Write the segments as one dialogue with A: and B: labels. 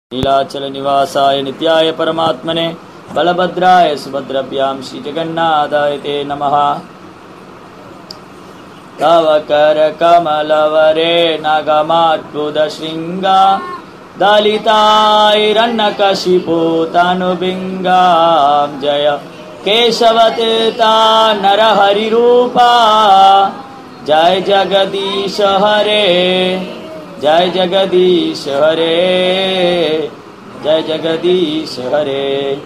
A: नीलाचलनिवासाय नित्याय परमात्मने बलभद्राय सुभद्रभ्यां श्रीजगन्नाथाय ते नमः तव करकमलवरे नगमाद्भुतशृङ्गा दलिताैरन्नकशिपूतनुबिङ्गां जय केशवतीता नरहरिरूपा जय जगदीश हरे जय जगदीश हरे जय जगदीश हरे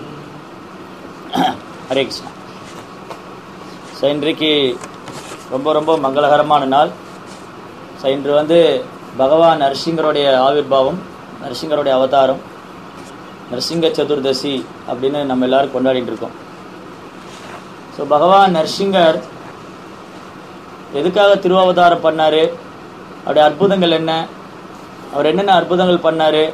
A: ஹரே கிருஷ்ணா ஸோ இன்றைக்கு ரொம்ப ரொம்ப மங்களகரமான நாள் ஸோ இன்று வந்து பகவான் நரசிங்கருடைய ஆவிர்வாவம் நரசிங்கருடைய அவதாரம் நரசிங்க சதுர்தசி அப்படின்னு நம்ம எல்லாரும் கொண்டாடிட்டு இருக்கோம் ஸோ பகவான் நரசிங்கர் எதுக்காக திருவாவதாரம் பண்ணாரு அவருடைய அற்புதங்கள் என்ன அவர் என்னென்ன அற்புதங்கள் பண்ணாரு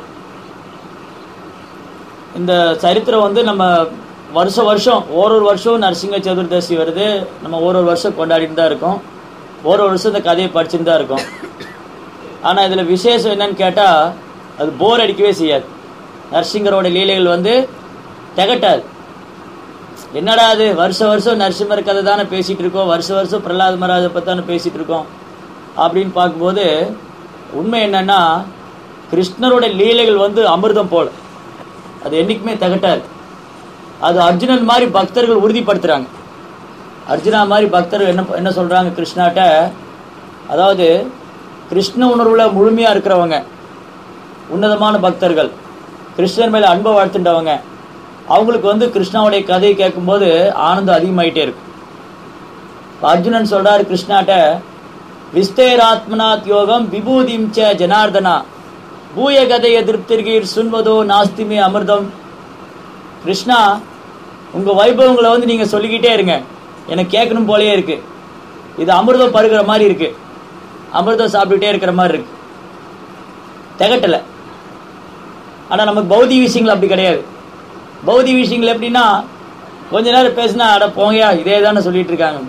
A: இந்த சரித்திரம் வந்து நம்ம வருஷம் வருஷம் ஒரு ஒரு வருஷம் நரசிங்க சதுர்தசி வருது நம்ம ஒரு ஒரு வருஷம் கொண்டாடிட்டு தான் இருக்கோம் ஒரு ஒரு வருஷம் இந்த கதையை படிச்சுட்டு தான் இருக்கோம் ஆனால் இதில் விசேஷம் என்னன்னு கேட்டால் அது போர் அடிக்கவே செய்யாது நரசிங்கரோட லீலைகள் வந்து திகட்டாது என்னடா அது வருஷம் வருஷம் நரசிம்மர் கதை தானே பேசிகிட்டு இருக்கோம் வருஷம் வருஷம் பிரகலாத் மகாராஜை பற்றி தானே பேசிகிட்டு இருக்கோம் அப்படின்னு பார்க்கும்போது உண்மை என்னன்னா கிருஷ்ணரோட லீலைகள் வந்து அமிர்தம் போல் அது என்றைக்குமே திகட்டாது அது அர்ஜுனன் மாதிரி பக்தர்கள் உறுதிப்படுத்துகிறாங்க அர்ஜுனா மாதிரி பக்தர்கள் என்ன என்ன சொல்கிறாங்க கிருஷ்ணாட்ட அதாவது கிருஷ்ண உணர்வில் முழுமையாக இருக்கிறவங்க உன்னதமான பக்தர்கள் கிருஷ்ணன் மேலே அன்பை வாழ்த்துட்டவங்க அவங்களுக்கு வந்து கிருஷ்ணாவுடைய கதையை கேட்கும்போது ஆனந்தம் அதிகமாயிட்டே இருக்கும் அர்ஜுனன் சொல்றாரு கிருஷ்ணாட்ட விஸ்தேராத்மனாத் யோகம் விபூதிம் ச ஜனார்தனா பூய கதைய திருப்திர்கீர் சுன்வதோ நாஸ்திமே அமிர்தம் கிருஷ்ணா உங்க வைபவங்களை வந்து நீங்க சொல்லிக்கிட்டே இருங்க எனக்கு கேட்கணும் போலயே இருக்கு இது அமிர்தம் பருகிற மாதிரி இருக்கு அமிர்தம் சாப்பிட்டுட்டே இருக்கிற மாதிரி இருக்கு திகட்டல ஆனா நமக்கு பௌதிக விஷயங்கள் அப்படி கிடையாது பௌதிக விஷயங்கள் எப்படின்னா கொஞ்ச நேரம் பேசினா அட போங்கயா இதே தானே சொல்லிட்டு இருக்காங்க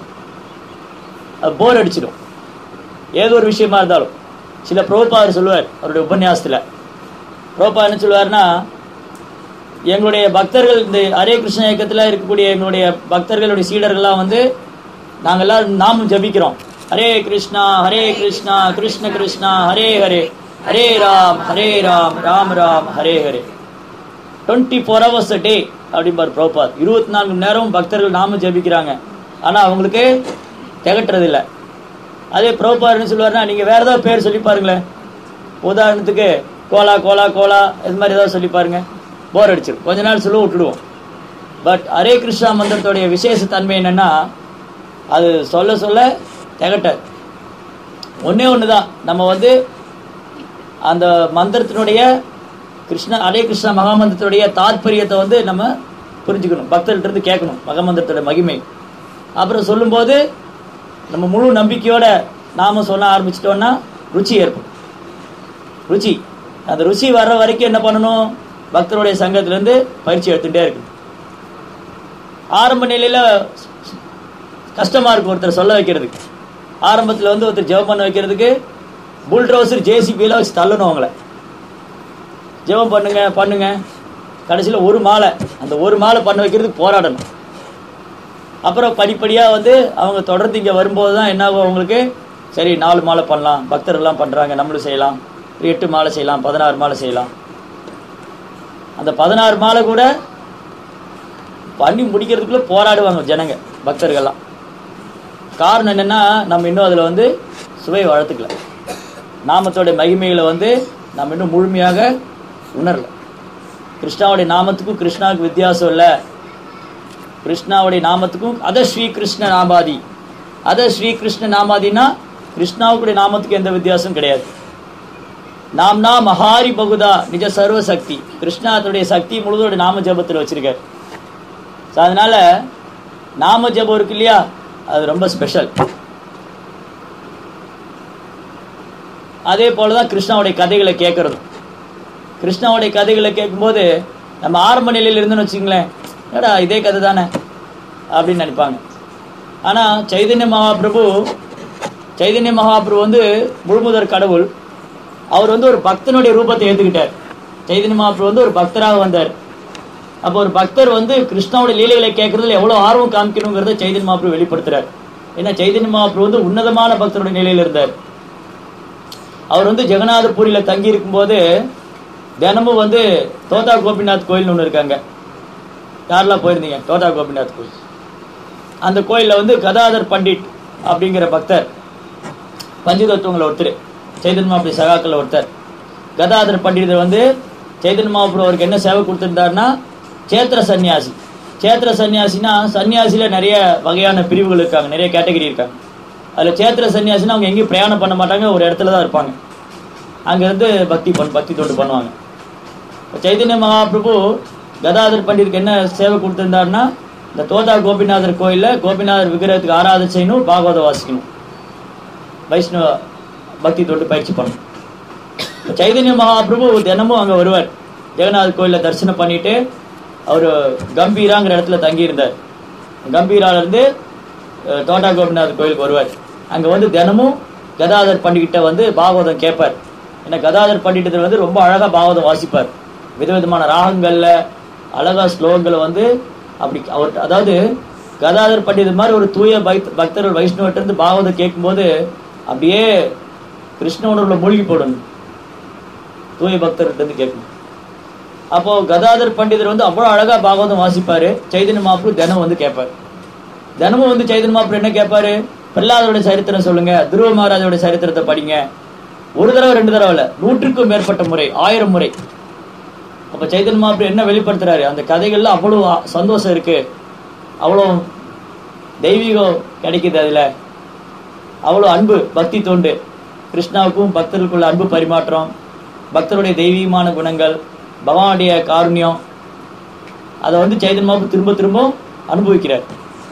A: அது போர் அடிச்சிடும் ஏதோ ஒரு விஷயமா இருந்தாலும் சில புரோபாதர் சொல்லுவார் அவருடைய உபன்யாசத்தில் புரோபா என்ன சொல்லுவார்னா எங்களுடைய பக்தர்கள் இந்த ஹரே கிருஷ்ண இயக்கத்தில் இருக்கக்கூடிய எங்களுடைய பக்தர்களுடைய சீடர்கள்லாம் வந்து நாங்கள் எல்லாரும் நாமும் ஜபிக்கிறோம் Hare Krishna Hare Krishna Krishna Krishna Hare Hare Hare Ram Hare Ram Ram Ram Hare Hare twenty four hours a day அப்படிம்பார் ப்ரோபாத் இருபத்தி நான்கு மணி நேரம் பக்தர்கள் நாம ஜபிக்கிறாங்க ஆனால் அவங்களுக்கு திகட்டுறதில்லை அதே ப்ரோபார் என்ன சொல்லுவார்னா நீங்கள் வேறு ஏதாவது பேர் சொல்லி பாருங்களேன் உதாரணத்துக்கு கோலா கோலா கோலா இது மாதிரி ஏதாவது சொல்லி பாருங்க போர் அடிச்சிடும் கொஞ்ச நாள் சொல்ல விட்டுடுவோம் பட் ஹரே கிருஷ்ணா மந்திரத்தோடைய விசேஷ தன்மை என்னன்னா அது சொல்ல சொல்ல திகட்டாது ஒன்றே ஒன்று தான் நம்ம வந்து அந்த மந்திரத்தினுடைய கிருஷ்ண ஹரே கிருஷ்ணா மகாமந்திரத்துடைய தாற்பயத்தை வந்து நம்ம புரிஞ்சுக்கணும் பக்தர்கிட்ட இருந்து கேட்கணும் மகாமந்திரத்தோட மகிமை அப்புறம் சொல்லும்போது நம்ம முழு நம்பிக்கையோட நாம சொல்ல ஆரம்பிச்சிட்டோம்னா ருச்சி ஏற்படும் ருச்சி அந்த ருச்சி வர்ற வரைக்கும் என்ன பண்ணணும் பக்தருடைய சங்கத்திலேருந்து பயிற்சி எடுத்துகிட்டே இருக்கணும் ஆரம்ப நிலையில் கஷ்டமாக இருக்கும் ஒருத்தர் சொல்ல வைக்கிறதுக்கு ஆரம்பத்தில் வந்து ஒருத்தர் ஜெபம் பண்ண வைக்கிறதுக்கு புல்ட்ரோசர் ஜேசிபியில் வச்சு தள்ளணும் அவங்கள ஜெபம் பண்ணுங்க பண்ணுங்க கடைசியில் ஒரு மாலை அந்த ஒரு மாலை பண்ண வைக்கிறதுக்கு போராடணும் அப்புறம் படிப்படியாக வந்து அவங்க தொடர்ந்து இங்கே வரும்போது தான் என்ன ஆகும் அவங்களுக்கு சரி நாலு மாலை பண்ணலாம் பக்தர்கள்லாம் பண்ணுறாங்க நம்மளும் செய்யலாம் ஒரு எட்டு மாலை செய்யலாம் பதினாறு மாலை செய்யலாம் அந்த பதினாறு மாலை கூட பண்ணி முடிக்கிறதுக்குள்ளே போராடுவாங்க ஜனங்க பக்தர்கள்லாம் காரணம் என்னென்னா நம்ம இன்னும் அதில் வந்து சுவை வளர்த்துக்கல நாமத்தோடைய மகிமைகளை வந்து நம்ம இன்னும் முழுமையாக உணரல கிருஷ்ணாவுடைய நாமத்துக்கும் கிருஷ்ணாவுக்கு வித்தியாசம் இல்லை கிருஷ்ணாவுடைய நாமத்துக்கும் அத ஸ்ரீ கிருஷ்ண நாமாதி அத ஸ்ரீ கிருஷ்ண நாமாதினா கிருஷ்ணாவுக்குடைய நாமத்துக்கு எந்த வித்தியாசம் கிடையாது நாம்னா மகாரி பகுதா நிஜ சர்வ சக்தி கிருஷ்ணா தன்னுடைய சக்தி முழுதோட நாம ஜபத்தில் வச்சிருக்கார் ஸோ அதனால நாம ஜபம் இருக்கு இல்லையா அது ரொம்ப ஸ்பெஷல் அதே போல தான் கிருஷ்ணாவுடைய கதைகளை கேட்கறதும் கிருஷ்ணாவுடைய கதைகளை கேட்கும்போது நம்ம ஆரம்ப நிலையில் இருந்துன்னு வச்சுங்களேன் ஏடா இதே கதை தானே அப்படின்னு நினைப்பாங்க ஆனால் சைதன்ய மகாபிரபு சைதன்ய மகாபிரபு வந்து முழுமுதற் கடவுள் அவர் வந்து ஒரு பக்தனுடைய ரூபத்தை ஏற்றுக்கிட்டார் சைதன்ய மகாபிரபு வந்து ஒரு பக்தராக வந்தார் அப்போ ஒரு பக்தர் வந்து கிருஷ்ணாவோட லீலைகளை கேட்கறதுல எவ்வளவு ஆர்வம் காமிக்கணுங்கிறத சைதன்ய மகாபிரபு வெளிப்படுத்துறார் ஏன்னா சைதன்ய மகாபிரபு வந்து உன்னதமான பக்தருடைய நிலையில இருந்தார் அவர் வந்து ஜெகநாதபுரியில தங்கி இருக்கும்போது தினமும் வந்து தோதா கோபிநாத் கோயில்னு ஒன்று இருக்காங்க யாரெல்லாம் போயிருந்தீங்க தோதா கோபிநாத் கோயில் அந்த கோயிலில் வந்து கதாதர் பண்டிட் அப்படிங்கிற பக்தர் பஞ்சதத்துவங்கள ஒருத்தர் சைதன்ய மகாபுரி சகாக்கள் ஒருத்தர் கதாதர் பண்டிதர் வந்து சைதன்ய மகாபுரம் அவருக்கு என்ன சேவை கொடுத்திருந்தாருன்னா சேத்திர சன்னியாசி சேத்திர சன்னியாசினா சன்னியாசியில நிறைய வகையான பிரிவுகள் இருக்காங்க நிறைய கேட்டகரி இருக்காங்க அதுல சேத்திர சன்னியாசினா அவங்க எங்கேயும் பிரயாணம் பண்ண மாட்டாங்க ஒரு இடத்துல தான் இருப்பாங்க அங்க இருந்து பக்தி பண் பக்தி தொண்டு பண்ணுவாங்க இப்ப சைதன்ய மகாபிரபு கதாதர் பண்டிதருக்கு என்ன சேவை கொடுத்திருந்தாருன்னா இந்த தோதா கோபிநாதர் கோயில்ல கோபிநாதர் விக்கிரகத்துக்கு ஆராதனை செய்யணும் பாகவத வாசிக்கணும் வைஷ்ணவ பக்தி தொண்டு பயிற்சி பண்ணணும் இப்ப சைதன்ய மகாபிரபு தினமும் அங்க வருவார் ஜெகநாத் கோயில்ல தரிசனம் பண்ணிட்டு அவர் கம்பீராங்கிற இடத்துல தங்கி இருந்தார் கம்பீரால இருந்து அஹ், தோட்டா கோபிநாத் கோயிலுக்கு வருவார் அங்க வந்து தினமும் கதாதர் பண்டிகிட்ட வந்து பாகவதம் கேட்பார் ஏன்னா கதாதர் பண்டிதர் வந்து ரொம்ப அழகா பாகவதம் வாசிப்பார் விதவிதமான ராகங்கள்ல அழகா ஸ்லோகங்களை வந்து அப்படி அவர் அதாவது கதாதர் பண்டிதர் மாதிரி ஒரு தூய பக்த பக்தர்கள் வைஷ்ணவர்கிட்ட இருந்து பாகவதம் கேட்கும்போது அப்படியே கிருஷ்ண உணர்வுல மூழ்கி போடணும் தூய பக்தர்கிட்ட இருந்து கேட்கணும் அப்போ கதாதர் பண்டிதர் வந்து அவ்வளவு அழகா பாகவதம் வாசிப்பாரு சைதன்ய மாப்பு தினம் வந்து கேட்பாரு தினமும் வந்து சைதன்ய மாப்பு என்ன கேட்பாரு பிரகலாதோட சரித்திரம் சொல்லுங்க துருவ மகாராஜோட சரித்திரத்தை படிங்க ஒரு தடவை ரெண்டு தடவை இல்ல நூற்றுக்கும் மேற்பட்ட முறை ஆயிரம் முறை அப்ப சைதன்ய மாப்பு என்ன வெளிப்படுத்துறாரு அந்த கதைகள்ல அவ்வளவு ஆ- சந்தோஷம் இருக்கு அவ்வளவு தெய்வீகம் கிடைக்குது அதுல அவ்வளவு அன்பு பக்தி தோண்டு கிருஷ்ணாவுக்கும் பக்தர்களுக்குள்ள அன்பு பரிமாற்றம் பக்தருடைய தெய்வீகமான குணங்கள் பகவானுடைய காருண்யம் அதை வந்து சைதன்ய மாப்பு திரும்ப திரும்ப அனுபவிக்கிறார்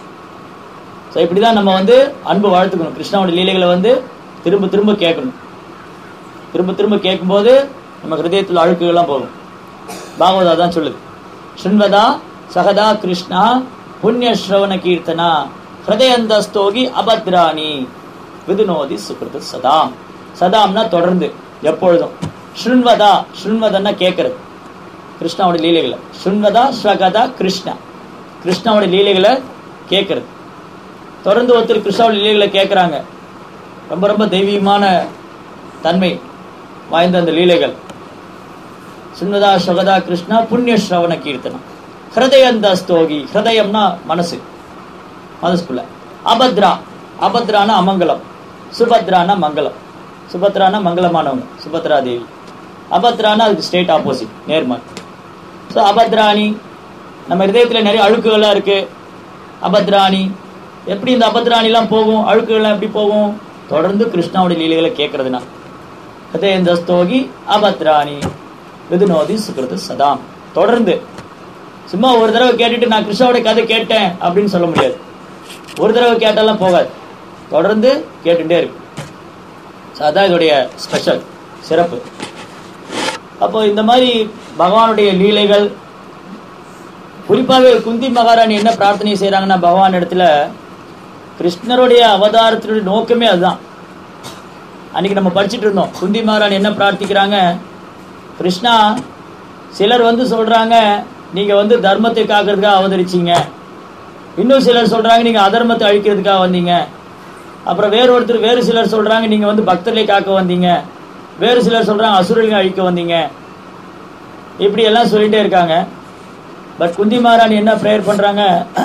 A: ஸோ இப்படிதான் நம்ம வந்து அன்பு வாழ்த்துக்கணும் கிருஷ்ணாவோட லீலைகளை வந்து திரும்ப திரும்ப கேட்கணும் திரும்ப திரும்ப கேட்கும்போது நம்ம ஹிருதயத்தில் அழுக்குகள்லாம் போகும் பாகவதா தான் சொல்லுது ஸ்ருண்வதா சகதா கிருஷ்ணா புண்ணிய ஸ்ரவண கீர்த்தனா ஹிருதயந்தஸ்தோகி அபத்ராணி விதுனோதி சுகிருத சதாம் சதாம்னா தொடர்ந்து எப்பொழுதும் ஸ்ருண்வதா ஸ்ருண்வதன்னா கேட்கறது கிருஷ்ணாவோட லீலைகளை ஸ்ருண்வதா ஸ்ரகதா கிருஷ்ணா கிருஷ்ணாவோட லீலைகளை கேட்கறது தொடர்ந்து ஒருத்தர் கிருஷ்ணாவோட லீலைகளை கேட்குறாங்க ரொம்ப ரொம்ப தெய்வீகமான தன்மை வாய்ந்த அந்த லீலைகள் சுன்னதா சுகதா கிருஷ்ணா புண்ணிய ஸ்ரவண கீர்த்தனம் ஹிருதயந்த ஸ்தோகி ஹிருதயம்னா மனசு மனசுக்குள்ள அபத்ரா அபத்ரானா அமங்கலம் சுபத்ரானா மங்களம் சுபத்ரானா மங்களமானவங்க சுபத்ரா தேவி அபத்ரானா அதுக்கு ஸ்டேட் ஆப்போசிட் நேர்மார் ஸோ அபத்ராணி நம்ம இதயத்தில் நிறைய அழுக்குகள்லாம் இருக்கு அபத்ராணி எப்படி இந்த அபத்ராணிலாம் போகும் அழுக்குகள்லாம் எப்படி போகும் தொடர்ந்து கிருஷ்ணாவோட லீலைகளை கேட்கறதுனா ஹதேந்தஸ்தோகி அபத்ராணி விதுனோதி சுகிருத சதாம் தொடர்ந்து சும்மா ஒரு தடவை கேட்டுட்டு நான் கிருஷ்ணாவோட கதை கேட்டேன் அப்படின்னு சொல்ல முடியாது ஒரு தடவை கேட்டாலாம் போகாது தொடர்ந்து கேட்டுட்டே இருக்கு So, அதான் இதோடைய ஸ்பெஷல் சிறப்பு அப்போ இந்த மாதிரி பகவானுடைய லீலைகள் குறிப்பாகவே குந்தி மகாராணி என்ன பிரார்த்தனை செய்றாங்கன்னா பகவான் இடத்துல கிருஷ்ணருடைய அவதாரத்தினுடைய நோக்கமே அதுதான் அன்னைக்கு நம்ம படிச்சுட்டு இருந்தோம் குந்தி மகாராணி என்ன பிரார்த்திக்கிறாங்க கிருஷ்ணா சிலர் வந்து சொல்றாங்க நீங்க வந்து தர்மத்தை காக்கிறதுக்காக அவதரிச்சீங்க இன்னும் சிலர் சொல்றாங்க நீங்க அதர்மத்தை அழிக்கிறதுக்காக வந்தீங்க அப்புறம் வேறு ஒருத்தர் வேறு சிலர் சொல்றாங்க நீங்க வந்து பக்தர்களை காக்க வந்தீங்க வேறு சிலர் சொல்றாங்க அசுரர்களை அழிக்க வந்தீங்க இப்படி எல்லாம் சொல்லிட்டே இருக்காங்க பட் குந்தி மகாராணி என்ன ப்ரேயர் பண்றாங்க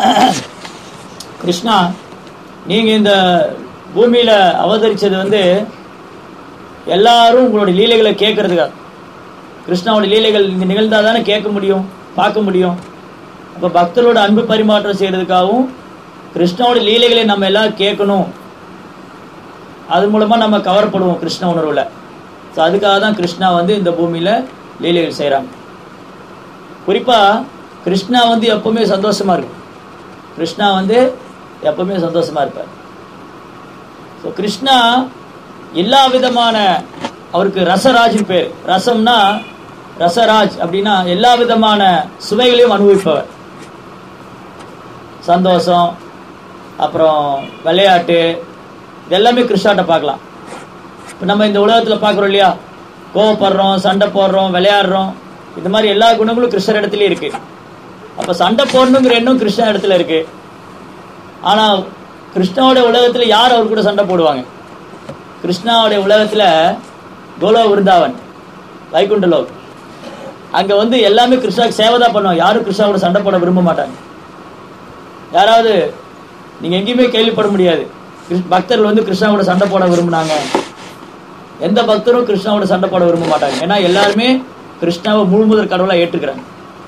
A: கிருஷ்ணா நீங்க இந்த பூமியில அவதரிச்சது வந்து எல்லாரும் உங்களுடைய லீலைகளை கேட்கறதுக்காக கிருஷ்ணாவோட லீலைகள் இங்க நிகழ்ந்தாதானே கேட்க முடியும் பார்க்க முடியும் அப்ப பக்தர்களோட அன்பு பரிமாற்றம் செய்யறதுக்காகவும் கிருஷ்ணாவோட லீலைகளை நம்ம எல்லாம் கேட்கணும் அது மூலமா நம்ம கவரப்படுவோம் கிருஷ்ண உணர்வுல ஸோ அதுக்காக தான் கிருஷ்ணா வந்து இந்த பூமியில லீலைகள் செய்றாங்க குறிப்பா கிருஷ்ணா வந்து எப்பவுமே சந்தோஷமா இருக்கும் கிருஷ்ணா வந்து எப்பவுமே சந்தோஷமா இருப்பார் ஸோ கிருஷ்ணா எல்லா விதமான அவருக்கு ரசராஜின் பேர் ரசம்னா ரசராஜ் அப்படின்னா எல்லா விதமான சுவைகளையும் அனுபவிப்பவர் சந்தோஷம் அப்புறம் விளையாட்டு இதெல்லாமே கிருஷ்ணாட்ட பார்க்கலாம் இப்போ நம்ம இந்த உலகத்தில் பார்க்குறோம் இல்லையா கோவப்படுறோம் சண்டை போடுறோம் விளையாடுறோம் இந்த மாதிரி எல்லா குணங்களும் கிருஷ்ணர் இடத்துலயே இருக்கு அப்ப சண்டை போடணுங்கிற எண்ணம் கிருஷ்ணன் இடத்துல இருக்கு ஆனா கிருஷ்ணாவுடைய உலகத்துல யார் அவர் கூட சண்டை போடுவாங்க கிருஷ்ணாவுடைய உலகத்துல கோலோ விருந்தாவன் வைகுண்டலோக் அங்க வந்து எல்லாமே கிருஷ்ணாவுக்கு சேவை தான் பண்ணுவாங்க யாரும் கிருஷ்ணாவோட சண்டை போட விரும்ப மாட்டாங்க யாராவது நீங்க எங்கேயுமே கேள்விப்பட முடியாது கிருஷ்- பக்தர்கள் வந்து கிருஷ்ணாவோட சண்டை போட விரும்புனாங்க எந்த பக்தரும் கிருஷ்ணாவோட சண்டை போட விரும்ப மாட்டாங்க ஏன்னா எல்லாருமே கிருஷ்ணாவை முழுமுதற் கடவுளா ஏற்றுக்கிறாங்க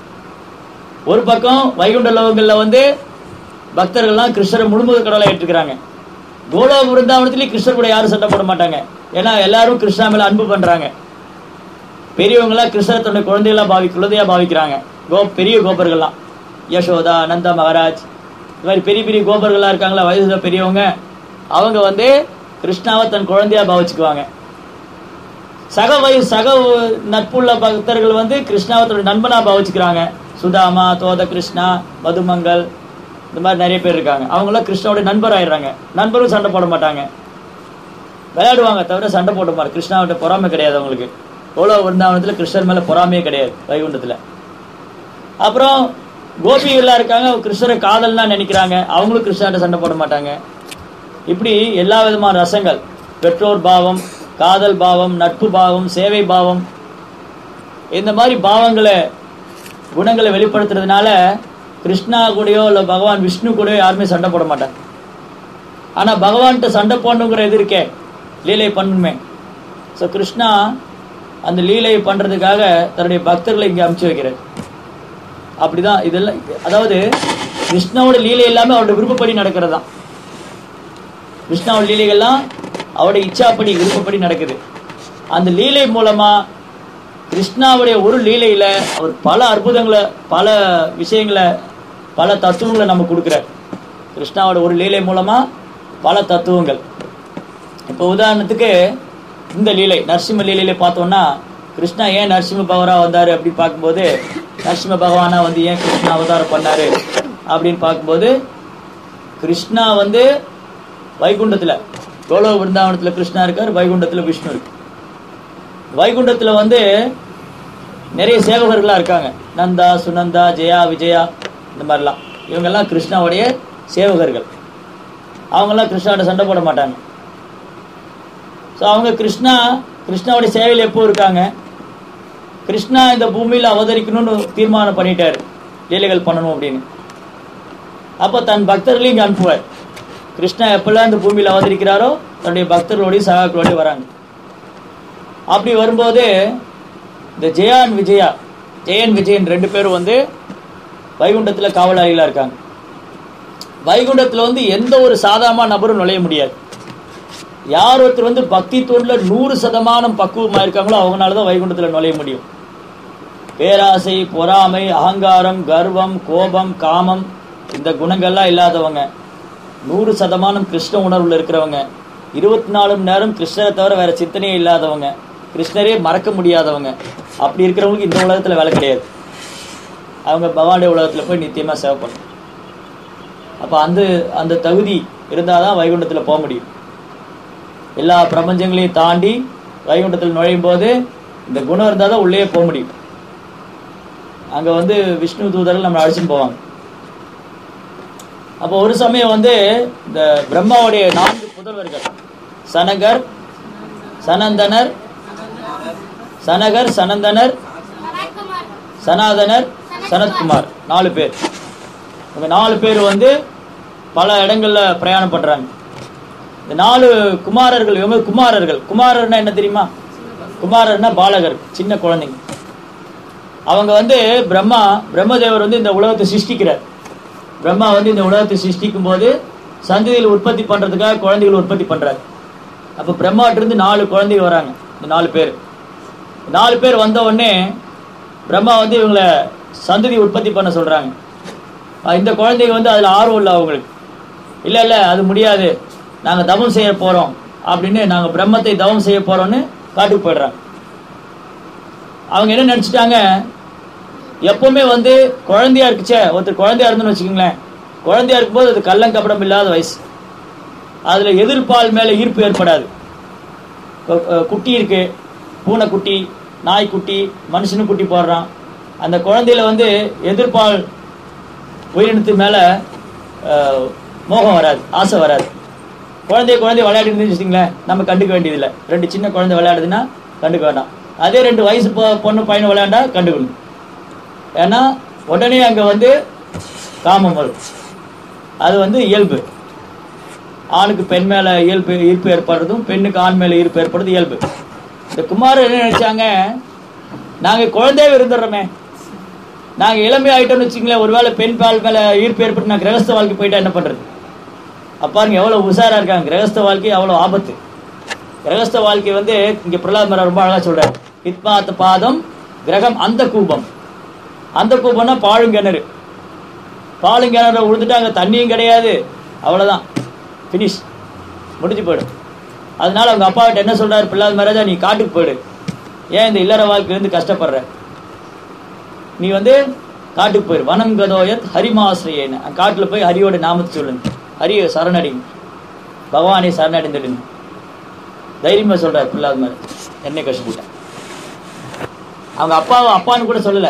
A: ஒரு பக்கம் வைகுண்ட லோகங்கள்ல வந்து பக்தர்கள்லாம் கிருஷ்ணரை முழுமுதற் கடவுளா ஏற்றுக்கிறாங்க கோலோ விருந்தாவனத்திலேயே கிருஷ்ணர் கூட யாரும் சண்டை போட மாட்டாங்க ஏன்னா எல்லாரும் கிருஷ்ணா மேல அன்பு பண்றாங்க பெரியவங்களாம் கிருஷ்ணரை தன்னுடைய குழந்தைகளா பாவி குழந்தையா பாவிக்கிறாங்க கோ பெரிய கோபர்கள்லாம் யசோதா நந்தா மகாராஜ் இது மாதிரி பெரிய பெரிய கோபர்கள்லாம் இருக்காங்களா வயசுல பெரியவங்க அவங்க வந்து கிருஷ்ணாவை தன் குழந்தையா பாவிச்சுக்குவாங்க சக வயசு சக நட்புள்ள பக்தர்கள் வந்து கிருஷ்ணாவை தன்னுடைய நண்பனா பாவிச்சுக்கிறாங்க சுதாமா தோத கிருஷ்ணா மதுமங்கல் இந்த மாதிரி நிறைய பேர் இருக்காங்க அவங்களாம் கிருஷ்ணாவோட நண்பர் ஆயிடுறாங்க நண்பரும் சண்டை போட மாட்டாங்க விளையாடுவாங்க தவிர சண்டை போட மாட்டாங்க கிருஷ்ணாவிட்ட பொறாமை கிடையாது அவங்களுக்கு கோலோ விருந்தாவனத்தில் கிருஷ்ணர் மேல பொறாமையே கிடையாது வைகுண்டத்துல அப்புறம் கோபிகள்லாம் இருக்காங்க கிருஷ்ணரை காதல்னா நினைக்கிறாங்க அவங்களும் கிருஷ்ணாட்ட சண்டை போட மாட்டாங்க இப்படி எல்லா விதமான ரசங்கள் பெற்றோர் பாவம் காதல் பாவம் நட்பு பாவம் சேவை பாவம் இந்த மாதிரி பாவங்களை குணங்களை வெளிப்படுத்துறதுனால கிருஷ்ணா கூடயோ இல்லை பகவான் விஷ்ணு கூடயோ யாருமே சண்டை போட மாட்டாங்க ஆனா பகவான்கிட்ட சண்டை போடணுங்கிற இது இருக்கே லீலை பண்ணணுமே ஸோ கிருஷ்ணா அந்த லீலையை பண்றதுக்காக தன்னுடைய பக்தர்களை இங்கே அமுச்சு வைக்கிறார் அப்படிதான் இதெல்லாம் அதாவது கிருஷ்ணாவோட லீலை எல்லாமே அவருடைய விருப்பப்படி நடக்கிறது தான் கிருஷ்ணாவோட லீலைகள்லாம் அவருடைய இச்சாப்படி விருப்பப்படி நடக்குது அந்த லீலை மூலமா கிருஷ்ணாவுடைய ஒரு லீலையில அவர் பல அற்புதங்களை பல விஷயங்களை பல தத்துவங்களை நம்ம கொடுக்குறார் கிருஷ்ணாவோட ஒரு லீலை மூலமா பல தத்துவங்கள் இப்போ உதாரணத்துக்கு இந்த லீலை நரசிம்ம லீலையில பார்த்தோம்னா கிருஷ்ணா ஏன் நரசிம்ம பகவரா வந்தாரு அப்படின்னு பார்க்கும்போது நரசிம்ம பகவானா வந்து ஏன் கிருஷ்ணா அவதாரம் பண்ணாரு அப்படின்னு பார்க்கும்போது கிருஷ்ணா வந்து வைகுண்டத்துல கோலோ விருந்தாவனத்துல கிருஷ்ணா இருக்கார் வைகுண்டத்துல விஷ்ணு இருக்கு வைகுண்டத்துல வந்து நிறைய சேவகர்களா இருக்காங்க நந்தா சுனந்தா ஜெயா விஜயா இந்த மாதிரிலாம் இவங்கெல்லாம் கிருஷ்ணாவுடைய சேவகர்கள் அவங்கெல்லாம் கிருஷ்ணாவோட சண்டை போட மாட்டாங்க ஸோ அவங்க கிருஷ்ணா கிருஷ்ணாவுடைய சேவையில் எப்போ இருக்காங்க கிருஷ்ணா இந்த பூமியில் அவதரிக்கணும்னு தீர்மானம் பண்ணிட்டாரு லீலைகள் பண்ணணும் அப்படின்னு அப்போ தன் பக்தர்களையும் இங்கே அனுப்புவார் கிருஷ்ணா எப்பெல்லாம் இந்த பூமியில் அவதரிக்கிறாரோ தன்னுடைய பக்தர்களோடையும் சகாக்களோடையும் வராங்க அப்படி வரும்போது இந்த ஜெயான் விஜயா ஜெயன் விஜயன் ரெண்டு பேரும் வந்து வைகுண்டத்தில் காவலாளிகளாக இருக்காங்க வைகுண்டத்தில் வந்து எந்த ஒரு சாதாரண நபரும் நுழைய முடியாது யார் ஒருத்தர் வந்து பக்தி தொண்டுல நூறு சதமானம் பக்குவமா இருக்காங்களோ அவங்களால தான் வைகுண்டத்துல நுழைய முடியும் பேராசை பொறாமை அகங்காரம் கர்வம் கோபம் காமம் இந்த குணங்கள்லாம் இல்லாதவங்க நூறு சதமானம் கிருஷ்ண உணர்வுல இருக்கிறவங்க இருபத்தி நாலு மணி நேரம் கிருஷ்ணரை தவிர வேற சிந்தனையே இல்லாதவங்க கிருஷ்ணரே மறக்க முடியாதவங்க அப்படி இருக்கிறவங்களுக்கு இந்த உலகத்துல வேலை கிடையாது அவங்க பகவானுடைய உலகத்துல போய் நித்தியமா சேவை பண்ணணும் அப்ப அந்த அந்த தகுதி இருந்தாதான் வைகுண்டத்துல போக முடியும் எல்லா பிரபஞ்சங்களையும் தாண்டி வைகுண்டத்தில் நுழையும் போது இந்த குணம் இருந்தால் தான் உள்ளே போக முடியும் அங்கே வந்து விஷ்ணு தூதர்கள் நம்மளை அழைச்சிட்டு போவாங்க அப்போ ஒரு சமயம் வந்து இந்த பிரம்மாவுடைய நான்கு புதல்வர்கள் சனகர் சனந்தனர் சனகர் சனந்தனர் சனாதனர் சனத்குமார் நாலு பேர் இவங்க நாலு பேர் வந்து பல இடங்கள்ல பிரயாணம் பண்றாங்க இந்த நாலு குமாரர்கள் இவங்க குமாரர்கள் குமாரர்னா என்ன தெரியுமா குமாரர்னா பாலகர் சின்ன குழந்தைங்க அவங்க வந்து பிரம்மா பிரம்மதேவர் வந்து இந்த உலகத்தை சிருஷ்டிக்கிறார் பிரம்மா வந்து இந்த உலகத்தை சிருஷ்டிக்கும் போது சந்ததியில் உற்பத்தி பண்றதுக்காக குழந்தைகள் உற்பத்தி பண்றாரு அப்ப பிரம்மாட்ட இருந்து நாலு குழந்தைங்க வராங்க இந்த நாலு பேர் நாலு பேர் வந்த உடனே பிரம்மா வந்து இவங்களை சந்ததி உற்பத்தி பண்ண சொல்றாங்க அஹ் இந்த குழந்தைங்க வந்து அதுல ஆர்வம் இல்லை அவங்களுக்கு இல்ல இல்ல அது முடியாது நாங்க தவம் செய்ய போறோம் அப்படின்னு நாங்க பிரம்மத்தை தவம் செய்ய போறோம்னு காட்டுக்கு போயிடுறாங்க அவங்க என்ன நினைச்சிட்டாங்க எப்பவுமே வந்து குழந்தையா இருக்குச்சே ஒருத்தர் குழந்தையா இருந்துன்னு வச்சுக்கோங்களேன் குழந்தையா இருக்கும்போது அது கள்ளங்கப்படம் இல்லாத வயசு அதுல எதிர்ப்பால் மேல ஈர்ப்பு ஏற்படாது இப்போ, அஹ், குட்டி இருக்கு பூனை குட்டி நாய்க்குட்டி மனுஷனு குட்டி போடுறான் அந்த குழந்தையில வந்து எதிர்பால் உயிரினத்து மேல அஹ், மோகம் வராது ஆசை வராது குழந்தைய குழந்தை விளையாடி வச்சுங்களேன் நம்ம கண்டுக்க வேண்டியதில்லை ரெண்டு சின்ன குழந்தை விளையாடுதுன்னா கண்டுக்க வேண்டாம் அதே ரெண்டு வயசு பொ- பொண்ணு பையன் விளையாண்டா கண்டுக்கணும் ஏன்னா உடனே அங்க வந்து காமம் வரும் அது வந்து இயல்பு ஆணுக்கு பெண் மேல இயல்பு ஈர்ப்பு ஏற்படுறதும் பெண்ணுக்கு ஆண் மேல ஈர்ப்பு ஏற்படுறது இயல்பு இந்த குமாரர் என்ன நினைச்சாங்க நாங்க குழந்தையே இருந்துடுறோமே நாங்க இளமை ஆயிட்டோம்னு வச்சுங்களேன் ஒருவேளை பெண் பால் மேல ஈர்ப்பு ஏற்பட்டு நான் கிரகஸ்த வாழ்க்கை போயிட்டா என்ன பண்றது அப்பாருங்க எவ்வளவு உஷாரா இருக்காங்க கிரகஸ்த வாழ்க்கை அவ்வளவு ஆபத்து கிரகஸ்த வாழ்க்கை வந்து இங்க பிரகலாத் மரம் ரொம்ப அழகா சொல்றாரு இத்மாத்த பாதம் கிரகம் அந்த கூபம் அந்த கூபம்னா பாழுங்கிணறு பாழுங்கிணறு விழுந்துட்டு அங்க தண்ணியும் கிடையாது அவ்வளவுதான் ஃபினிஷ் முடிஞ்சு போயிடும் அதனால அவங்க அப்பா கிட்ட என்ன சொல்றாரு பிரகலாத் மகாராஜா நீ காட்டுக்கு போயிடு ஏன் இந்த இல்லற வாழ்க்கையிலேருந்து கஷ்டப்படுற நீ வந்து காட்டுக்கு போயிரு வனம் கதோயத் ஹரிமாசிரியன்னு காட்டுல போய் ஹரியோட நாமத்தை சொல்லுங்க ஹரிய சரணடைங்க பகவானை சரணடைந்துடுங்க தைரியமா சொல்றாரு பிள்ளாத மாதிரி என்னை கஷ்டப்பட்டேன் அவங்க அப்பாவை அப்பான்னு கூட சொல்லல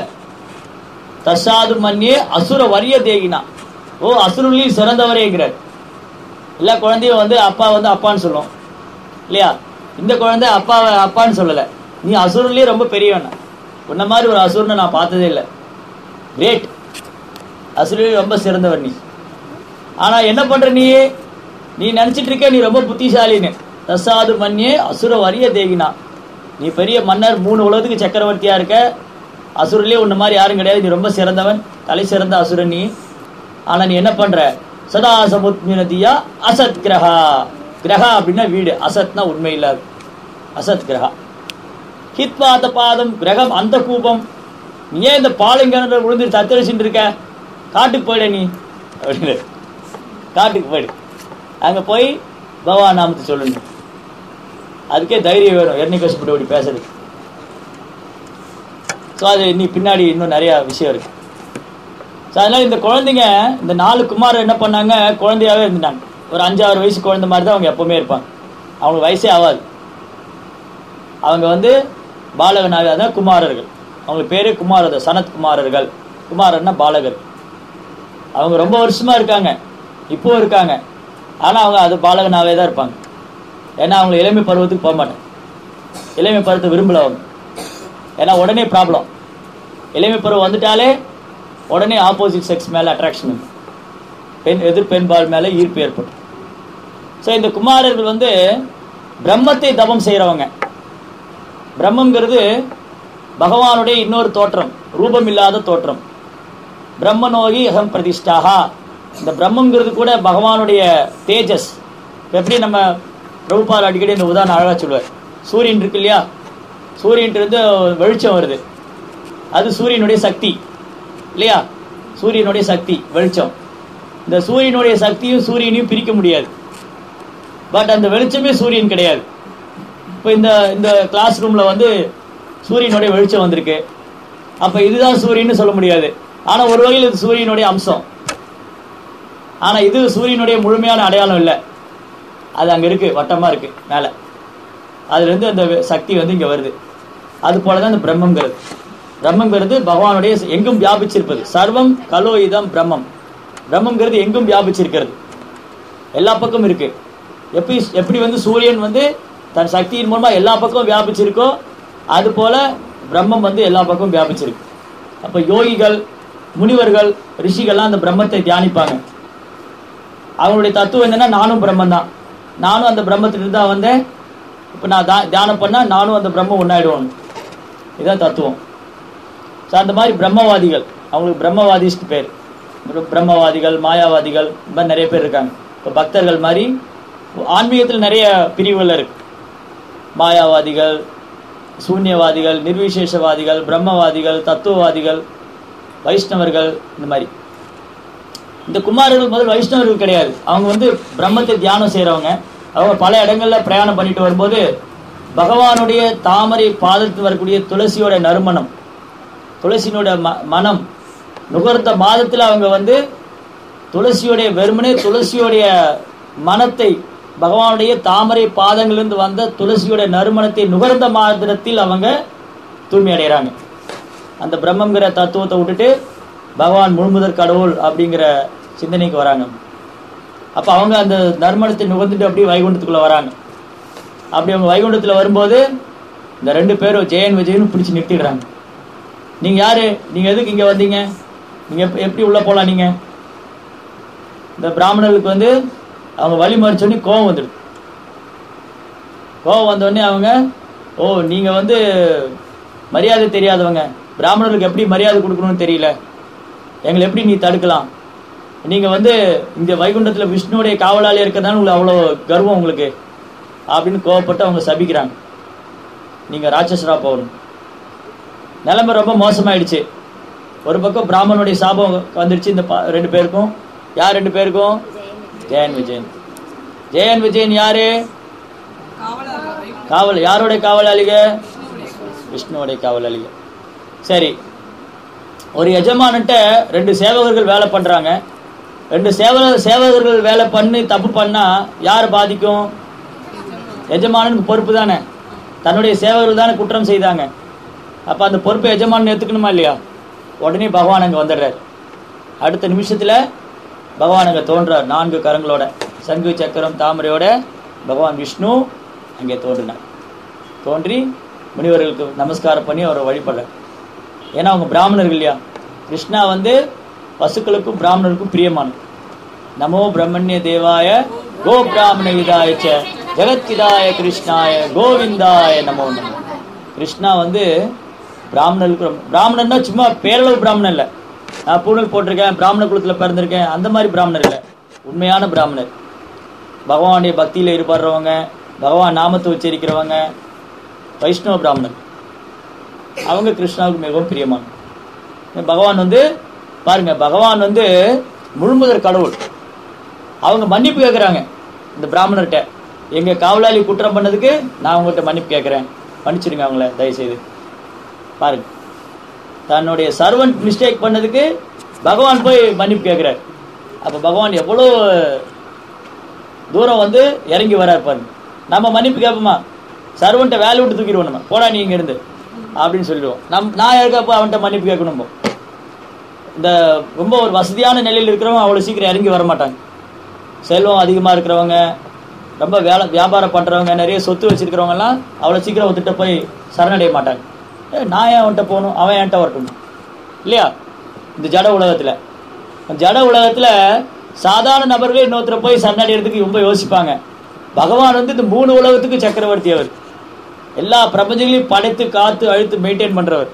A: தசாது மன்னியே அசுர வரிய தேகினா ஓ அசுரலையும் சிறந்தவரேங்கிறார் எல்லா குழந்தையும் வந்து அப்பா வந்து அப்பான்னு சொல்லும் இல்லையா இந்த குழந்தை அப்பாவை அப்பான்னு சொல்லல நீ அசுரன்லயே ரொம்ப பெரியவன் உன்ன மாதிரி ஒரு அசுரனை நான் பார்த்ததே இல்லை கிரேட் அசுரன் ரொம்ப சிறந்தவர் நீ ஆனா என்ன பண்ற நீ நீ நினைச்சிட்டு இருக்க நீ ரொம்ப புத்திசாலின்னு தசாது மன்னியே அசுர வரிய தேகினா நீ பெரிய மன்னர் மூணு உலகத்துக்கு சக்கரவர்த்தியா இருக்க அசுரன்லயே உன்ன மாதிரி யாரும் கிடையாது நீ ரொம்ப சிறந்தவன் தலை சிறந்த அசுரன் நீ ஆனா நீ என்ன பண்ற சதா சமுத்மினதியா அசத் கிரகா கிரகா அப்படின்னா வீடு அசத்னா உண்மை இல்லாது அசத் கிரகா ஹித்வாத பாதம் கிரகம் அந்த கூபம் நீ ஏன் இந்த பாலுங்கிணறு விழுந்து தத்தளிச்சுட்டு இருக்க காட்டுக்கு போயிட நீ அப்படின்னு காட்டுக்கு போயிடு அங்க போய் பகவான் நாமத்தை சொல்லுங்க அதுக்கே தைரியம் வேணும் எண்ணெய் கஷ்டப்பட்டு அப்படி பேசுறது ஸோ அது நீ பின்னாடி இன்னும் நிறைய விஷயம் இருக்கு ஸோ அதனால இந்த குழந்தைங்க இந்த நாலு குமார் என்ன பண்ணாங்க குழந்தையாவே இருந்துட்டாங்க ஒரு அஞ்சாறு வயசு குழந்தை மாதிரி தான் அவங்க எப்பவுமே இருப்பாங்க அவங்களுக்கு வயசே ஆகாது அவங்க வந்து பாலகனாக அதான் குமாரர்கள் அவங்களுக்கு பேரு குமாரர் சனத் குமாரர்கள் குமாரர்னா பாலகர் அவங்க ரொம்ப வருஷமா இருக்காங்க இப்போ இருக்காங்க ஆனா அவங்க அது பாலகனாவே தான் இருப்பாங்க ஏன்னா அவங்க இளமை பருவத்துக்கு போக மாட்டாங்க இளமை பருவத்தை விரும்பல அவங்க ஏன்னா உடனே ப்ராப்ளம் இளமை பருவம் வந்துட்டாலே உடனே ஆப்போசிட் செக்ஸ் மேல அட்ராக்ஷன் பெண் எதிர் பெண்பால் மேல ஈர்ப்பு ஏற்படும் ஸோ இந்த குமாரர்கள் வந்து பிரம்மத்தை தபம் செய்றவங்க பிரம்மங்கிறது பகவானுடைய இன்னொரு தோற்றம் ரூபம் இல்லாத தோற்றம் பிரம்மனோகி அகம் பிரதிஷ்டாகா இந்த பிரம்மங்கிறது கூட பகவானுடைய தேஜஸ் இப்ப எப்படி நம்ம பிரபுபால் அடிக்கடி இந்த உதாரணம் அழகா சொல்லுவார் சூரியன் இருக்கு இல்லையா சூரியன் இருந்து வெளிச்சம் வருது அது சூரியனுடைய சக்தி இல்லையா சூரியனுடைய சக்தி வெளிச்சம் இந்த சூரியனுடைய சக்தியும் சூரியனையும் பிரிக்க முடியாது பட் அந்த வெளிச்சமே சூரியன் கிடையாது இப்போ இந்த இந்த கிளாஸ் ரூம்ல வந்து சூரியனுடைய வெளிச்சம் வந்திருக்கு அப்ப இதுதான் சூரியன்னு சொல்ல முடியாது ஆனா ஒரு வகையில் இது சூரியனுடைய அம்சம் ஆனா இது சூரியனுடைய முழுமையான அடையாளம் இல்லை அது அங்க இருக்கு வட்டமா இருக்கு மேல அதுல இருந்து அந்த வெ- சக்தி வந்து இங்க வருது அது போலதான் இந்த பிரம்மங்கிறது பிரம்மங்கிறது பகவானுடைய எங்கும் வியாபிச்சிருப்பது சர்வம் கலோ இதம் பிரம்மம் பிரம்மங்கிறது எங்கும் வியாபிச்சிருக்கிறது எல்லா பக்கமும் இருக்கு எப்படி எப்படி வந்து சூரியன் வந்து தன் சக்தியின் மூலமா எல்லா பக்கமும் வியாபிச்சிருக்கோ அது போல பிரம்மம் வந்து எல்லா பக்கமும் வியாபிச்சிருக்கு அப்ப யோகிகள் முனிவர்கள் ரிஷிகள்லாம் அந்த பிரம்மத்தை தியானிப்பாங்க அவங்களுடைய தத்துவம் என்னன்னா நானும் பிரம்மன் தான் நானும் அந்த பிரம்மத்திலிருந்து தான் வந்தேன் இப்போ நான் தா- தியானம் பண்ணா நானும் அந்த பிரம்மம் ஒன்னாயிடுவோம் இதுதான் தத்துவம் ஸோ அந்த மாதிரி பிரம்மவாதிகள் அவங்களுக்கு பிரம்மவாதிஸ்ட் பேர் பிர- பிரம்மவாதிகள் மாயாவாதிகள் இந்த மாதிரி நிறைய பேர் இருக்காங்க இப்போ பக்தர்கள் மாதிரி ஆன்மீகத்தில் நிறைய பிரிவுகள் இருக்கு மாயாவாதிகள் சூன்யவாதிகள் நிர்விசேஷவாதிகள் பிரம்மவாதிகள் தத்துவவாதிகள் வைஷ்ணவர்கள் இந்த மாதிரி இந்த குமாரர்கள் முதல் வைஷ்ணவர்கள் கிடையாது அவங்க வந்து பிரம்மத்தை தியானம் செய்றவங்க அவங்க பல இடங்கள்ல பிரயாணம் பண்ணிட்டு வரும்போது பகவானுடைய தாமரை பாதத்தில் வரக்கூடிய துளசியோட நறுமணம் துளசியினோட ம- மனம் நுகர்ந்த மாதத்துல அவங்க வந்து துளசியோடைய வெறுமனே துளசியோடைய மனத்தை பகவானுடைய தாமரை பாதங்களிலிருந்து வந்த துளசியோட நறுமணத்தை நுகர்ந்த மாத்திரத்தில் அவங்க தூய்மை அடைகிறாங்க அந்த பிரம்மங்கிற தத்துவத்தை விட்டுட்டு பகவான் முழுமுதற் கடவுள் அப்படிங்கிற சிந்தனைக்கு வராங்க அப்போ அவங்க அந்த நறுமணத்தை நுகர்ந்துட்டு அப்படியே வைகுண்டத்துக்குள்ள வராங்க அப்படி அவங்க வைகுண்டத்தில் வரும்போது இந்த ரெண்டு பேரும் ஜெயன் விஜயனும் பிடிச்சி நிறுத்திடுறாங்க நீங்கள் யாரு நீங்கள் எதுக்கு இங்கே வந்தீங்க நீங்கள் எப் எப்படி உள்ளே போகலாம் நீங்கள் இந்த பிராமணர்களுக்கு வந்து அவங்க வழி மறிச்சோடனே கோவம் வந்துடுது கோவம் வந்தோடனே அவங்க ஓ நீங்கள் வந்து மரியாதை தெரியாதவங்க பிராமணர்களுக்கு எப்படி மரியாதை கொடுக்கணும்னு தெரியல எங்களை எப்படி நீ தடுக்கலாம் நீங்கள் வந்து இந்த வைகுண்டத்தில் விஷ்ணுவுடைய காவலாளி இருக்கிறதால உங்களுக்கு அவ்வளோ கர்வம் உங்களுக்கு அப்படின்னு கோவப்பட்டு அவங்க சபிக்கிறாங்க நீங்கள் ராட்சசரா போகணும் நிலைமை ரொம்ப மோசமாயிடுச்சு ஒரு பக்கம் பிராமணனுடைய சாபம் வந்துடுச்சு இந்த பா- ரெண்டு பேருக்கும் யார் ரெண்டு பேருக்கும் ஜெயன் விஜயன் ஜெயன் விஜயன் யாரு காவல் யாருடைய காவலாளிக விஷ்ணுவுடைய காவலாளிக சரி ஒரு எஜமான்கிட்ட ரெண்டு சேவகர்கள் வேலை பண்றாங்க ரெண்டு சேவ சேவகர்கள் வேலை பண்ணி தப்பு பண்ணா யார் பாதிக்கும் எஜமானனுக்கு பொறுப்பு தானே தன்னுடைய சேவகர்கள் தானே குற்றம் செய்தாங்க அப்போ அந்த பொறுப்பை எஜமானன் ஏற்றுக்கணுமா இல்லையா உடனே பகவான் அங்கே வந்துடுறார் அடுத்த நிமிஷத்தில் பகவான் அங்கே தோன்றார் நான்கு கரங்களோட சங்கு சக்கரம் தாமரையோட பகவான் விஷ்ணு அங்கே தோன்றினார் தோன்றி முனிவர்களுக்கு நமஸ்காரம் பண்ணி அவரை வழிபடுறார் ஏன்னா அவங்க பிராமணர்கள் இல்லையா கிருஷ்ணா வந்து பசுக்களுக்கும் பிராமணருக்கும் பிரியமானது நமோ பிரம்மண்ய தேவாய கோ பிராமண விதாய ச ஜெகத்கிதாய கிருஷ்ணாய கோவிந்தாய நமோ நமோ கிருஷ்ணா வந்து பிராமணர்களுக்கு ரொம்ப- பிராமணன்னா சும்மா பேரளவு பிராமணன் இல்லை நான் பூணல் போட்டிருக்கேன் பிராமண குலத்தில் பிறந்திருக்கேன் அந்த மாதிரி பிராமணர் இல்லை உண்மையான பிராமணர் பகவானுடைய பக்தியில் ஈடுபடுறவங்க பகவான் நாமத்தை உச்சரிக்கிறவங்க வைஷ்ணவ பிராமணர் அவங்க கிருஷ்ணாவுக்கு மிகவும் பிரியமான பகவான் வந்து பாருங்க பகவான் வந்து முழுமுதற் கடவுள் அவங்க மன்னிப்பு கேட்குறாங்க இந்த பிராமணர்கிட்ட எங்க காவலாளி குற்றம் பண்ணதுக்கு நான் உங்கள்கிட்ட மன்னிப்பு கேட்குறேன் மன்னிச்சிடுங்க அவங்கள தயவுசெய்து பாருங்க தன்னுடைய சர்வன்ட் மிஸ்டேக் பண்ணதுக்கு பகவான் போய் மன்னிப்பு கேட்குறாரு அப்போ பகவான் எவ்வளோ தூரம் வந்து இறங்கி வரார் பாருங்க நம்ம மன்னிப்பு கேட்போமா சர்வன்ட்டை வேலை விட்டு தூக்கிடுவோம் நம்ம போடா நீ இங்க இருந்து அப்படின்னு சொல்லிடுவோம் நம் நான் இருக்கப்போ அவன்கிட்ட மன்னிப்பு கேட்கணும் போ. இந்த ரொம்ப ஒரு வசதியான நிலையில் இருக்கிறவங்க அவ்வளோ சீக்கிரம் இறங்கி வர மாட்டாங்க செல்வம் அதிகமாக இருக்கிறவங்க ரொம்ப வேலை வியாபாரம் பண்ணுறவங்க நிறைய சொத்து வச்சிருக்கிறவங்கலாம் அவ்வளோ சீக்கிரம் ஒருத்திட்ட போய் சரணடைய மாட்டாங்க ஏ நான் ஏன் அவன்கிட்ட போகணும் அவன் என்கிட்ட வரட்டும் இல்லையா இந்த ஜட உலகத்தில் ஜட உலகத்தில் சாதாரண நபர்களே இன்னொருத்தரை போய் சரணடைகிறதுக்கு ரொம்ப யோசிப்பாங்க பகவான் வந்து இந்த மூணு உலகத்துக்கு சக்கரவர்த்தி அவர் எல்லா பிரபஞ்சங்களையும் படைத்து காத்து அழுத்து மெயின்டைன் பண்ணுறவர்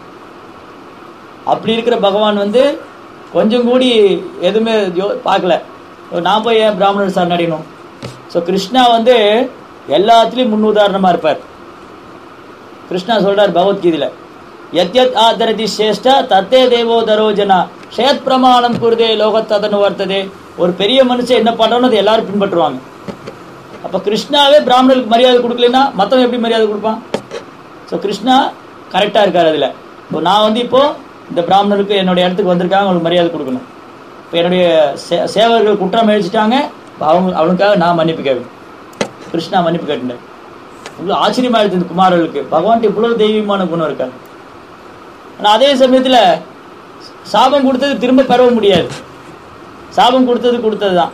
A: அப்படி இருக்கிற பகவான் வந்து கொஞ்சம் கூடி எதுவுமே யோ பார்க்கல நான் போய் ஏன் பிராமணர் சரணடையணும் ஸோ கிருஷ்ணா வந்து எல்லாத்துலேயும் முன் உதாரணமாக இருப்பார் கிருஷ்ணா சொல்றார் பகவத்கீதையில யத்யத் ஆதரதி சேஷ்டா தத்தே தேவோ தரோஜனா ஷேத் பிரமாணம் குருதே லோகத்ததனு வர்த்ததே ஒரு பெரிய மனுஷன் என்ன பண்றானோ அதை எல்லாரும் பின்பற்றுவாங்க அப்ப கிருஷ்ணாவே பிராமணர்களுக்கு மரியாதை கொடுக்கலன்னா மத்தவன் எப்படி மரியாதை கொடுப்பான் ஸோ கிருஷ்ணா கரெக்டா இருக்காரு அதுல இப்போ நான் வந்து இப்போ இந்த பிராமணருக்கு என்னுடைய இடத்துக்கு வந்திருக்காங்க அவங்களுக்கு மரியாதை கொடுக்கணும் இப்போ என்னுடைய சே- சேவகர்கள் குற்றம் அழிச்சிட்டாங்க இப்போ அவங்க அவனுக்காக நான் மன்னிப்பு கேட்கணும் கிருஷ்ணா மன்னிப்பு கேட்டுட்டேன் உங்களுக்கு ஆச்சரியமா இருக்கு இந்த குமாரர்களுக்கு பகவான்கிட்ட இவ்வளவு தெய்வீகமான குணம் இருக்காரு ஆனா அதே சமயத்துல சாபம் கொடுத்தது திரும்ப பெறவும் முடியாது சாபம் கொடுத்தது கொடுத்தது தான்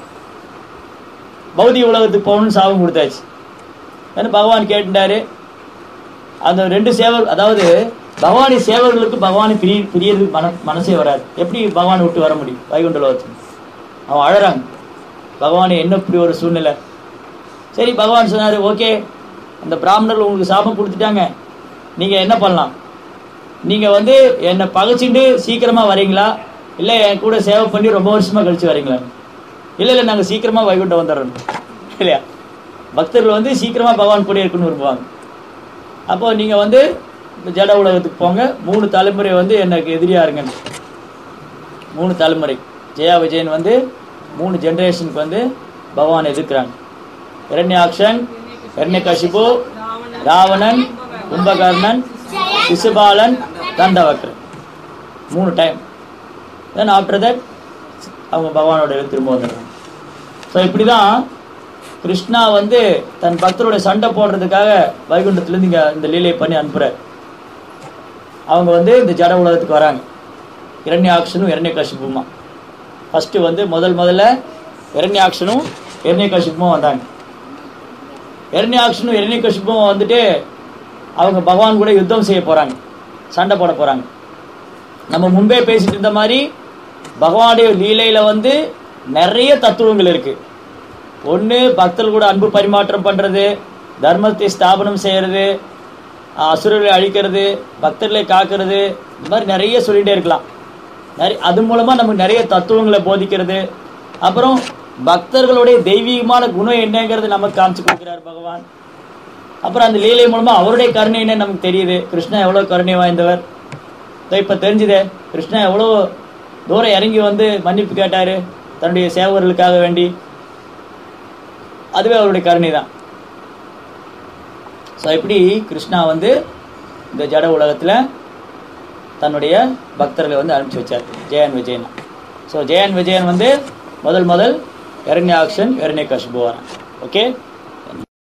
A: பௌதிக உலகத்துக்கு போகணும்னு சாபம் கொடுத்தாச்சு ஏன்னா பகவான் கேட்டுட்டாரு அந்த ரெண்டு சேவர் அதாவது பகவானி சேவர்களுக்கு பகவானை பிரிய பிரியறதுக்கு மன மனசே வராது எப்படி பகவானை விட்டு வர முடியும் வைகுண்ட லோகத்துக்கு அவன் அழறாங்க பகவானே என்ன இப்படி ஒரு சூழ்நிலை சரி பகவான் சொன்னாரு ஓகே அந்த பிராமணர்கள் உங்களுக்கு சாபம் கொடுத்துட்டாங்க நீங்க என்ன பண்ணலாம் நீங்க வந்து என்னை பகைச்சிட்டு சீக்கிரமா வரீங்களா இல்ல என் கூட சேவை பண்ணி ரொம்ப வருஷமா கழிச்சு வரீங்களா இல்ல இல்ல நாங்க சீக்கிரமா வைகுண்டம் வந்துடுறோம் இல்லையா பக்தர்கள் வந்து சீக்கிரமா பகவான் கூட இருக்குன்னு விரும்புவாங்க அப்போ நீங்க வந்து இந்த ஜட உலகத்துக்கு போங்க மூணு தலைமுறை வந்து எனக்கு எதிரியா இருங்க மூணு தலைமுறை ஜெயா விஜயன் வந்து மூணு ஜெனரேஷனுக்கு வந்து பகவான் எதிர்க்கிறாங்க இரண்யாக்ஷன் இரண்யகசிபு ராவணன் கும்பகர்ணன் சிசுபாலன் தண்டவக்ரன் மூணு டைம் தென் ஆஃப்டர் தட் அவங்க பகவானோட இடத்துக்கு திரும்ப வந்துடுறாங்க ஸோ இப்படி தான் கிருஷ்ணா வந்து தன் பக்தருடைய சண்டை போடுறதுக்காக வைகுண்டத்துலேருந்து இங்கே இந்த லீலையை பண்ணி அனுப்புகிறார் அவங்க வந்து இந்த ஜட உலகத்துக்கு வராங்க இரண்யாக்ஷனும் இரண்யகசிப்புமா ஃபஸ்ட்டு வந்து முதல் முதல்ல இரண்யாக்ஷனும் இரண்யகசிப்பும் வந்தாங்க இரண்யாக்ஷனும் இரண்யகசிப்பும் வந்துட்டு அவங்க பகவான் கூட யுத்தம் செய்ய போகிறாங்க சண்டை போட போகிறாங்க நம்ம முன்பே பேசிட்டு இருந்த மாதிரி பகவானுடைய லீலையில் வந்து நிறைய தத்துவங்கள் இருக்குது ஒன்று பக்தர்கள் கூட அன்பு பரிமாற்றம் பண்ணுறது தர்மத்தை ஸ்தாபனம் செய்கிறது அசுரர்களை அழிக்கிறது பக்தர்களை காக்கிறது இந்த மாதிரி நிறைய சொல்லிகிட்டே இருக்கலாம் நிறைய அது மூலமாக நமக்கு நிறைய தத்துவங்களை போதிக்கிறது அப்புறம் பக்தர்களுடைய தெய்வீகமான குணம் என்னங்கிறது நமக்கு காமிச்சு கொடுக்குறார் பகவான் அப்புறம் அந்த லீலை மூலமாக அவருடைய கருணை என்னன்னு நமக்கு தெரியுது கிருஷ்ணா எவ்வளோ கருணை வாய்ந்தவர் இப்போ தெரிஞ்சுதே கிருஷ்ணா எவ்வளோ தூரம் இறங்கி வந்து மன்னிப்பு கேட்டார் தன்னுடைய சேவர்களுக்காக வேண்டி அதுவே அவருடைய கருணை தான் ஸோ இப்படி கிருஷ்ணா வந்து இந்த ஜட உலகத்தில் தன்னுடைய பக்தர்களை வந்து அனுப்பிச்சு வச்சார் ஜெயன் விஜயன் ஸோ ஜெயன் விஜயன் வந்து முதல் முதல் இரண்யாக்ஷன் இரண்ய கஷ்பு வரான் ஓகே